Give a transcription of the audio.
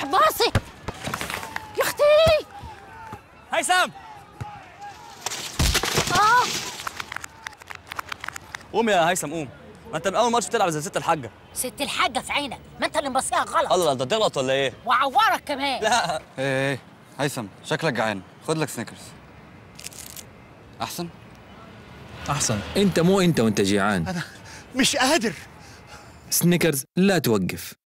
باصي يا اختي هيثم اه قوم يا هيثم قوم ما انت من اول ماتش بتلعب زي ست الحاجه ست الحاجه في عينك ما انت اللي مبصيها غلط الله انت تغلط ولا ايه وعورك كمان لا ايه ايه هيثم شكلك جعان خد لك سنيكرز احسن احسن انت مو انت وانت جيعان مش قادر سنيكرز لا توقف